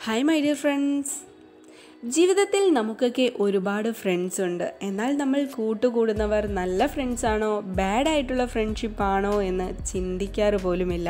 hi my dear friends ജീവിതത്തിൽ നമുക്കൊക്കെ ഒരുപാട് ഫ്രണ്ട്സ് ഉണ്ട് എന്നാൽ നമ്മൾ കൂട്ടുകൂടുന്നവർ നല്ല ഫ്രണ്ട്സ് ആണോ ബാഡ് ആയിട്ടുള്ള ഫ്രണ്ട്ഷിപ്പ് ആണോ എന്ന് ചിന്തിക്കാറ് പോലുമില്ല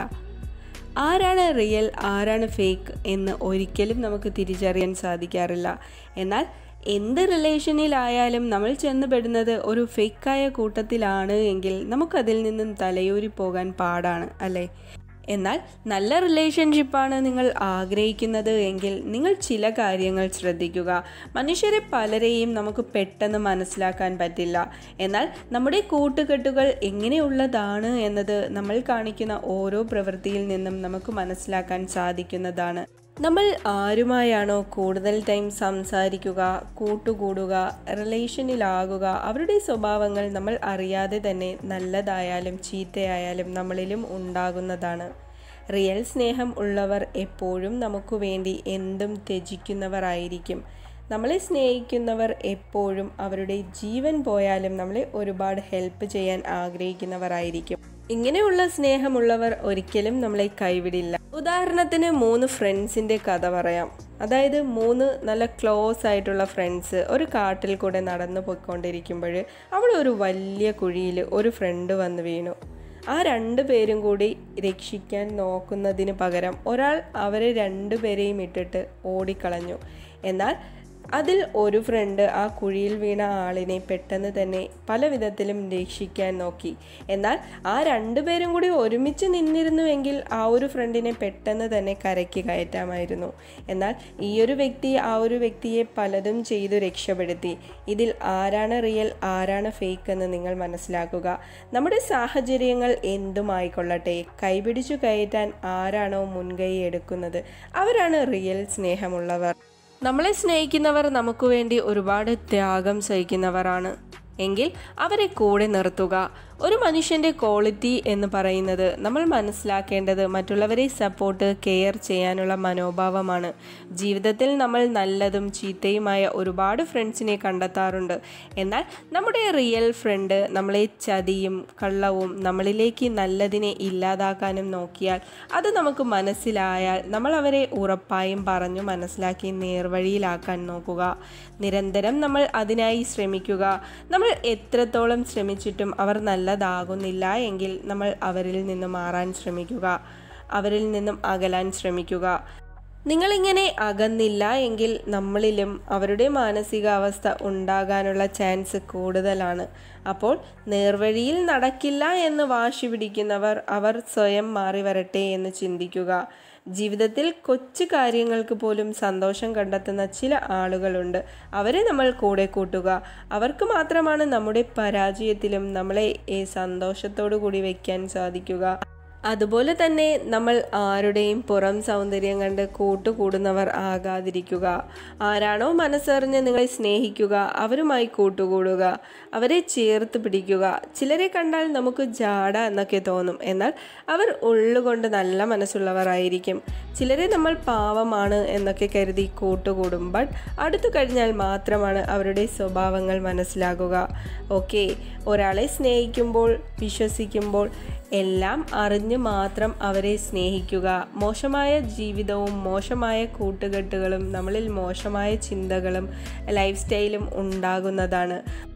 ആരാണ് റിയൽ ആരാണ് ഫേക്ക് എന്ന് ഒരിക്കലും നമുക്ക് തിരിച്ചറിയാൻ സാധിക്കാറില്ല എന്നാൽ എന്ത് റിലേഷനിലായാലും നമ്മൾ ചെന്നുപെടുന്നത് ഒരു ഫേക്കായ കൂട്ടത്തിലാണ് എങ്കിൽ നമുക്കതിൽ നിന്നും തലയൂരി പോകാൻ പാടാണ് അല്ലേ എന്നാൽ നല്ല റിലേഷൻഷിപ്പാണ് നിങ്ങൾ ആഗ്രഹിക്കുന്നത് എങ്കിൽ നിങ്ങൾ ചില കാര്യങ്ങൾ ശ്രദ്ധിക്കുക മനുഷ്യരെ പലരെയും നമുക്ക് പെട്ടെന്ന് മനസ്സിലാക്കാൻ പറ്റില്ല എന്നാൽ നമ്മുടെ കൂട്ടുകെട്ടുകൾ എങ്ങനെയുള്ളതാണ് എന്നത് നമ്മൾ കാണിക്കുന്ന ഓരോ പ്രവൃത്തിയിൽ നിന്നും നമുക്ക് മനസ്സിലാക്കാൻ സാധിക്കുന്നതാണ് നമ്മൾ ആരുമായാണോ കൂടുതൽ ടൈം സംസാരിക്കുക കൂട്ടുകൂടുക റിലേഷനിലാകുക അവരുടെ സ്വഭാവങ്ങൾ നമ്മൾ അറിയാതെ തന്നെ നല്ലതായാലും ചീത്തയായാലും നമ്മളിലും ഉണ്ടാകുന്നതാണ് റിയൽ സ്നേഹം ഉള്ളവർ എപ്പോഴും നമുക്ക് വേണ്ടി എന്തും ത്യജിക്കുന്നവരായിരിക്കും നമ്മളെ സ്നേഹിക്കുന്നവർ എപ്പോഴും അവരുടെ ജീവൻ പോയാലും നമ്മളെ ഒരുപാട് ഹെൽപ്പ് ചെയ്യാൻ ആഗ്രഹിക്കുന്നവരായിരിക്കും ഇങ്ങനെയുള്ള സ്നേഹമുള്ളവർ ഒരിക്കലും നമ്മളെ കൈവിടില്ല ഉദാഹരണത്തിന് മൂന്ന് ഫ്രണ്ട്സിൻ്റെ കഥ പറയാം അതായത് മൂന്ന് നല്ല ക്ലോസ് ആയിട്ടുള്ള ഫ്രണ്ട്സ് ഒരു കാട്ടിൽ കൂടെ നടന്നു പോയിക്കൊണ്ടിരിക്കുമ്പോൾ അവിടെ ഒരു വലിയ കുഴിയിൽ ഒരു ഫ്രണ്ട് വന്ന് വീണു ആ രണ്ടു പേരും കൂടി രക്ഷിക്കാൻ നോക്കുന്നതിന് പകരം ഒരാൾ അവരെ രണ്ടുപേരെയും ഇട്ടിട്ട് ഓടിക്കളഞ്ഞു എന്നാൽ അതിൽ ഒരു ഫ്രണ്ട് ആ കുഴിയിൽ വീണ ആളിനെ പെട്ടെന്ന് തന്നെ പല വിധത്തിലും രക്ഷിക്കാൻ നോക്കി എന്നാൽ ആ രണ്ടുപേരും കൂടി ഒരുമിച്ച് നിന്നിരുന്നുവെങ്കിൽ ആ ഒരു ഫ്രണ്ടിനെ പെട്ടെന്ന് തന്നെ കരയ്ക്ക് കയറ്റാമായിരുന്നു എന്നാൽ ഈ ഒരു വ്യക്തി ആ ഒരു വ്യക്തിയെ പലതും ചെയ്തു രക്ഷപ്പെടുത്തി ഇതിൽ ആരാണ് റിയൽ ആരാണ് ഫേക്ക് എന്ന് നിങ്ങൾ മനസ്സിലാക്കുക നമ്മുടെ സാഹചര്യങ്ങൾ എന്തുമായിക്കൊള്ളട്ടെ കൈപിടിച്ചു കയറ്റാൻ ആരാണോ മുൻകൈ എടുക്കുന്നത് അവരാണ് റിയൽ സ്നേഹമുള്ളവർ നമ്മളെ സ്നേഹിക്കുന്നവർ നമുക്ക് വേണ്ടി ഒരുപാട് ത്യാഗം സഹിക്കുന്നവരാണ് എങ്കിൽ അവരെ കൂടെ നിർത്തുക ഒരു മനുഷ്യൻ്റെ ക്വാളിറ്റി എന്ന് പറയുന്നത് നമ്മൾ മനസ്സിലാക്കേണ്ടത് മറ്റുള്ളവരെ സപ്പോർട്ട് കെയർ ചെയ്യാനുള്ള മനോഭാവമാണ് ജീവിതത്തിൽ നമ്മൾ നല്ലതും ചീത്തയുമായ ഒരുപാട് ഫ്രണ്ട്സിനെ കണ്ടെത്താറുണ്ട് എന്നാൽ നമ്മുടെ റിയൽ ഫ്രണ്ട് നമ്മളെ ചതിയും കള്ളവും നമ്മളിലേക്ക് നല്ലതിനെ ഇല്ലാതാക്കാനും നോക്കിയാൽ അത് നമുക്ക് മനസ്സിലായാൽ നമ്മൾ അവരെ ഉറപ്പായും പറഞ്ഞു മനസ്സിലാക്കി നേർവഴിയിലാക്കാൻ നോക്കുക നിരന്തരം നമ്മൾ അതിനായി ശ്രമിക്കുക നമ്മൾ എത്രത്തോളം ശ്രമിച്ചിട്ടും അവർ നല്ലതാകുന്നില്ല എങ്കിൽ നമ്മൾ അവരിൽ നിന്ന് മാറാൻ ശ്രമിക്കുക അവരിൽ നിന്നും അകലാൻ ശ്രമിക്കുക നിങ്ങളിങ്ങനെ അകന്നില്ല എങ്കിൽ നമ്മളിലും അവരുടെ മാനസികാവസ്ഥ ഉണ്ടാകാനുള്ള ചാൻസ് കൂടുതലാണ് അപ്പോൾ നേർവഴിയിൽ നടക്കില്ല എന്ന് വാശി പിടിക്കുന്നവർ അവർ സ്വയം മാറി വരട്ടെ എന്ന് ചിന്തിക്കുക ജീവിതത്തിൽ കൊച്ചു കാര്യങ്ങൾക്ക് പോലും സന്തോഷം കണ്ടെത്തുന്ന ചില ആളുകളുണ്ട് അവരെ നമ്മൾ കൂടെ കൂട്ടുക അവർക്ക് മാത്രമാണ് നമ്മുടെ പരാജയത്തിലും നമ്മളെ സന്തോഷത്തോടു കൂടി വയ്ക്കാൻ സാധിക്കുക അതുപോലെ തന്നെ നമ്മൾ ആരുടെയും പുറം സൗന്ദര്യം കണ്ട് കൂട്ടുകൂടുന്നവർ ആകാതിരിക്കുക ആരാണോ മനസ്സറിഞ്ഞ് നിങ്ങളെ സ്നേഹിക്കുക അവരുമായി കൂട്ടുകൂടുക അവരെ ചേർത്ത് പിടിക്കുക ചിലരെ കണ്ടാൽ നമുക്ക് ജാട എന്നൊക്കെ തോന്നും എന്നാൽ അവർ ഉള്ളുകൊണ്ട് നല്ല മനസ്സുള്ളവരായിരിക്കും ചിലരെ നമ്മൾ പാവമാണ് എന്നൊക്കെ കരുതി കൂട്ടുകൂടും ബട്ട് അടുത്തു കഴിഞ്ഞാൽ മാത്രമാണ് അവരുടെ സ്വഭാവങ്ങൾ മനസ്സിലാകുക ഓക്കെ ഒരാളെ സ്നേഹിക്കുമ്പോൾ വിശ്വസിക്കുമ്പോൾ എല്ലാം അറിഞ്ഞ് മാത്രം അവരെ സ്നേഹിക്കുക മോശമായ ജീവിതവും മോശമായ കൂട്ടുകെട്ടുകളും നമ്മളിൽ മോശമായ ചിന്തകളും ലൈഫ് സ്റ്റൈലും ഉണ്ടാകുന്നതാണ്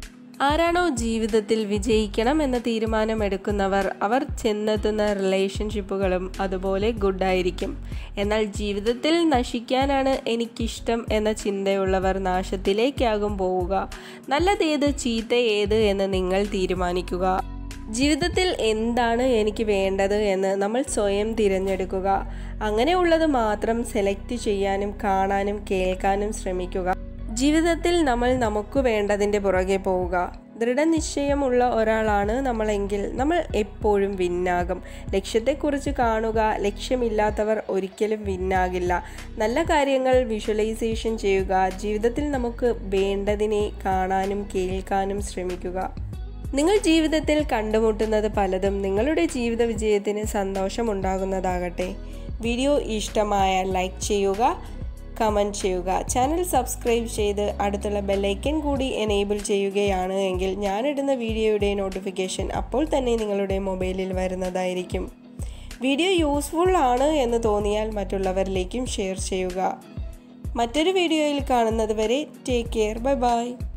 ആരാണോ ജീവിതത്തിൽ വിജയിക്കണം എന്ന തീരുമാനം എടുക്കുന്നവർ അവർ ചെന്നെത്തുന്ന റിലേഷൻഷിപ്പുകളും അതുപോലെ ഗുഡായിരിക്കും എന്നാൽ ജീവിതത്തിൽ നശിക്കാനാണ് എനിക്കിഷ്ടം എന്ന ചിന്തയുള്ളവർ നാശത്തിലേക്കാകും പോവുക നല്ലതേത് ചീത്ത ഏത് എന്ന് നിങ്ങൾ തീരുമാനിക്കുക ജീവിതത്തിൽ എന്താണ് എനിക്ക് വേണ്ടത് എന്ന് നമ്മൾ സ്വയം തിരഞ്ഞെടുക്കുക അങ്ങനെയുള്ളത് മാത്രം സെലക്ട് ചെയ്യാനും കാണാനും കേൾക്കാനും ശ്രമിക്കുക ജീവിതത്തിൽ നമ്മൾ നമുക്ക് വേണ്ടതിൻ്റെ പുറകെ പോവുക ദൃഢനിശ്ചയമുള്ള ഒരാളാണ് നമ്മളെങ്കിൽ നമ്മൾ എപ്പോഴും വിന്നാകും ലക്ഷ്യത്തെക്കുറിച്ച് കാണുക ലക്ഷ്യമില്ലാത്തവർ ഒരിക്കലും വിന്നാകില്ല നല്ല കാര്യങ്ങൾ വിഷ്വലൈസേഷൻ ചെയ്യുക ജീവിതത്തിൽ നമുക്ക് വേണ്ടതിനെ കാണാനും കേൾക്കാനും ശ്രമിക്കുക നിങ്ങൾ ജീവിതത്തിൽ കണ്ടുമുട്ടുന്നത് പലതും നിങ്ങളുടെ ജീവിത വിജയത്തിന് സന്തോഷമുണ്ടാകുന്നതാകട്ടെ വീഡിയോ ഇഷ്ടമായ ലൈക്ക് ചെയ്യുക കമൻറ്റ് ചെയ്യുക ചാനൽ സബ്സ്ക്രൈബ് ചെയ്ത് അടുത്തുള്ള ബെല്ലൈക്കൻ കൂടി എനേബിൾ ചെയ്യുകയാണ് എങ്കിൽ ഞാനിടുന്ന വീഡിയോയുടെ നോട്ടിഫിക്കേഷൻ അപ്പോൾ തന്നെ നിങ്ങളുടെ മൊബൈലിൽ വരുന്നതായിരിക്കും വീഡിയോ യൂസ്ഫുൾ ആണ് എന്ന് തോന്നിയാൽ മറ്റുള്ളവരിലേക്കും ഷെയർ ചെയ്യുക മറ്റൊരു വീഡിയോയിൽ കാണുന്നത് വരെ ടേക്ക് കെയർ ബൈ ബൈ